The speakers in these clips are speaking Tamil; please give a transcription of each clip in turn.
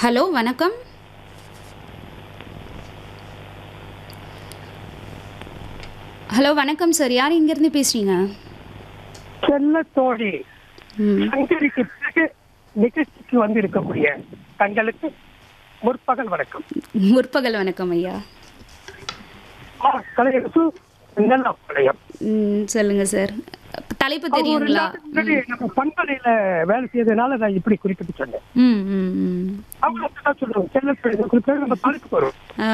ஹலோ வணக்கம் ஹலோ வணக்கம் சார் யார் இங்கேருந்து பேசுறீங்க செல்ல தோழி ம் சங்கரிக்கு பிறகு நிகழ்ச்சிக்கு வந்து இருக்கக்கூடிய தங்களுக்கு முற்பகல் வணக்கம் முற்பகல் வணக்கம் ஐயா ஆ, கலையரசு நெல்லாப்பாளையம் ம் சொல்லுங்க சார் தலைப்பு ஒரு தெரியுங்களா நாள் முன்னாடி நம்ம பண்பலையில வேலை செய்ததுனால நான் இப்படி குறிப்பிட்டு சொன்னேன் ம் ம் ம் அவங்க அப்படிதான் சொல்லுவாங்க செல்ல தோழி குறிப்பிட்டு நம்ம தலைப்பு வரும் ஆ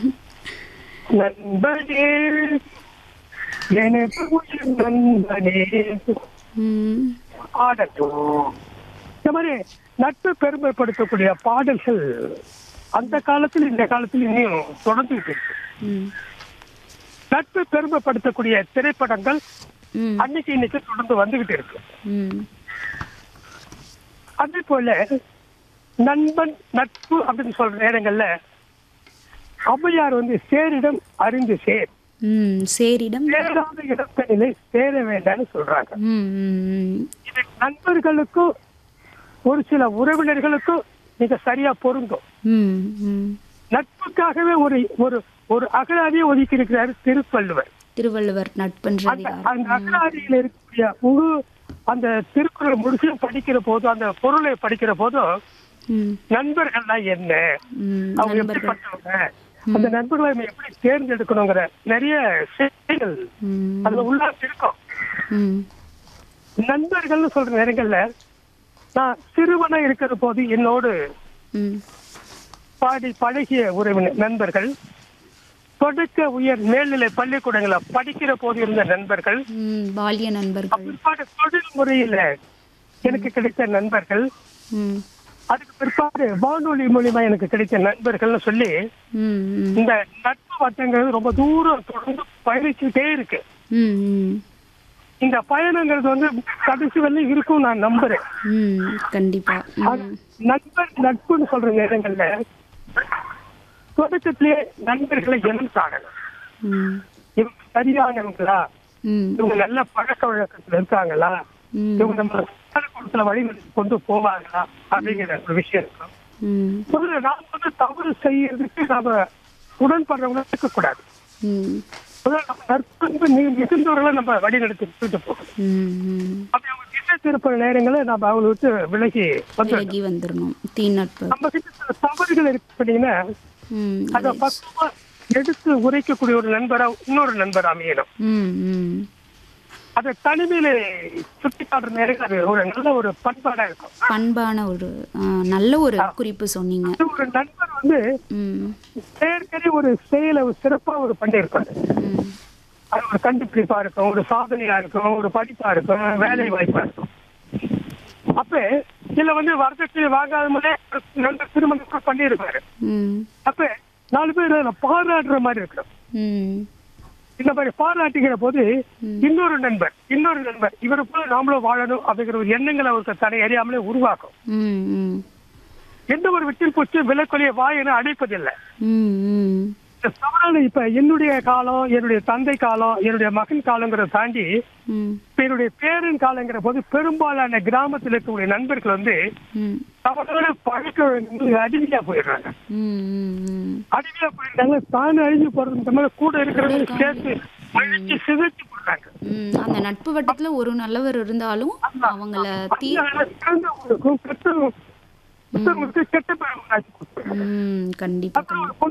நண்பனே எனக்கு உயிர் நண்பனே ம் பாடட்டும் இந்த மாதிரி நட்பு பெருமைப்படுத்தக்கூடிய பாடல்கள் அந்த காலத்தில் இந்த காலத்தில் இன்னும் தொடர்ந்துட்டு இருக்கு ம் நட்பு பெருமைப்படுத்தக்கூடிய திரைப்படங்கள் ம் அன்னைக்கு இன்னைக்கு தொடர்ந்து வந்துகிட்டு இருக்கு ம் அதே போல நண்பன் நட்பு அப்படின்னு சொல்ற நேரங்கள்ல ஔவையார் வந்து சேரிடம் அறிந்து சேர் ம் சேரிடம் சேராத இடத்தனிலே சேர வேண்டாம்னு சொல்றாங்க ம் ம் இது நண்பர்களுக்கும் ஒரு சில உறவினர்களுக்கும் மிக சரியா பொருந்தும் ம் ம் நட்புக்காகவே ஒரு ஒரு ஒரு அகராதியை ஒதுக்கி இருக்கிறாரு திருவள்ளுவர் திருவள்ளுவர் நட்பென்ற அந்த அதிகாரம் அந்த அகராதியில இருக்கக்கூடிய முழு அந்த திருக்குறள் முழுசும் படிக்கிற போதும் அந்த பொருளை படிக்கிற போதும் ம் நண்பர்கள்னா என்ன ம் அவங்க நண்பர்கள் எப்படிப்பட்டவங்க அந்த நண்பர்களை நம்ம எப்படி தேர்ந்தெடுக்கணுங்கிற நிறைய செய்திகள் ம் அதுல உள்ளாச்சு இருக்கும் ம் நண்பர்கள்னு சொல்ற நேரங்கள்ல நான் சிறுவனா இருக்கிற போது என்னோடு ம் பாடி பழகிய உறவினர் நண்பர்கள் தொடக்க உயர் மேல்நிலை பள்ளிக்கூடங்கள படிக்கிற போது இருந்த நண்பர்கள் ம் பால்ய நண்பர்கள் பிற்பாடு தொழில் முறையில எனக்கு கிடைத்த நண்பர்கள் ம் அதுக்கு பிற்பாடு வானொலி மூலியமா எனக்கு கிடைத்த நண்பர்கள்னு சொல்லி ம் ம் இந்த நட்பு வட்டங்கிறது ரொம்ப தூரம் தொடர்ந்து பயணிச்சுட்டே இருக்கு ம் ம் இந்த பயணங்கிறது வந்து கடைசி வரையும் இருக்கும் நான் நம்புறேன் ம் கண்டிப்பா அது ம் நண்பர் நட்புன்னு சொல்ற நேரங்கள்ல தொடக்கத்திலே நண்பர்களை இனம் காணணும் ம் இவங்க சரியானவங்களா ம் இவங்க நல்ல பழக்க வழக்கத்துல இருக்காங்களா ம் இவங்க நம்ம குளத்துல வழி கொண்டு போவாங்களா அப்படிங்கிற ஒரு விஷயம் இருக்கும் ம் முதல்ல நாம் வந்து தவறு செய்யறதுக்கு நாம உடன்படுறவங்க இருக்கக்கூடாது ம் முதல்ல நம்ம நற்பண்பு நீ- மிகுந்தவர்களை நம்ம வழி நடத்திட்டு போகணும் ம் ம் அப்படி அவங்க திசை திருப்புற நேரங்களை நம்ம அவங்களை விட்டு விலகி வந்து விலகி வந்துடணும் தீ நட்பு நம்ம கிட்ட சில தவறுகள் இருக்கு அப்படின்னா ம் அதை பக்குவமா எடுத்து உரைக்கக்கூடிய ஒரு நண்பரா இன்னொரு நண்பர் அமையணும் ம் ம் அதை தனிமையில சுட்டி காட்டுற நேரம் அது ஒரு நல்ல ஒரு பண்பாடா இருக்கும் பண்பான ஒரு ஆ, நல்ல ஒரு குறிப்பு சொன்னீங்க அது ஒரு நண்பர் வந்து ம் செயற்கரை ஒரு செயலை ஒரு சிறப்பா ஒரு பண்ணியிருப்பாரு ம் அது ஒரு கண்டுபிடிப்பா இருக்கும் ஒரு சாதனையா இருக்கும் ஒரு படிப்பா இருக்கும் வேலை வாய்ப்பா இருக்கும் அப்ப இதுல வந்து வரதட்சணை வாங்காத முதலே ஒரு நண்பர் திருமணம் கூட பண்ணியிருப்பாரு ம் அப்ப நாலு பேர் அதுல பாராட்டுற மாதிரி இருக்கணும் ம் இந்த மாதிரி பாராட்டுகிற போது இன்னொரு நண்பர் இன்னொரு நண்பர் இவரை போல நாமளும் வாழணும் அப்படிங்கிற ஒரு எண்ணங்களை அவருக்கு தன்னை அறியாமலே உருவாக்கும் ம் ம் எந்த ஒரு வெற்றில் பூச்சி விலக்கொலிய வாய் என அழைப்பதில்லை ம் ம் இந்த தவறான இப்ப என்னுடைய காலம் என்னுடைய தந்தை காலம் என்னுடைய மகன் காலங்கிறத தாண்டி ம் இப்ப என்னுடைய பேரன் காலங்கிற போது பெரும்பாலான கிராமத்தில் இருக்கக்கூடிய நண்பர்கள் வந்து ம் தவறான பழக்க வழக்கங்களுக்கு அடிமையா போயிடுறாங்க ம் ம் ம் அடிமையா போயிடுறாங்க தானே அழிஞ்சு போறது இந்த மாதிரி கூட இருக்கிறவங்க சேர்த்து அழிச்சு சிதைச்சு போடுறாங்க ம் அந்த நட்பு வட்டத்துல ஒரு நல்லவர் இருந்தாலும் அவங்கள தீ அதனால சிறந்தவங்களுக்கும் கெட்டவங்களுக்கும் கெட்ட பேர் உண்டாக்கி கொடுத்துருக்காங்க. ம் கண்டிப்பா அப்புறம் ஒரு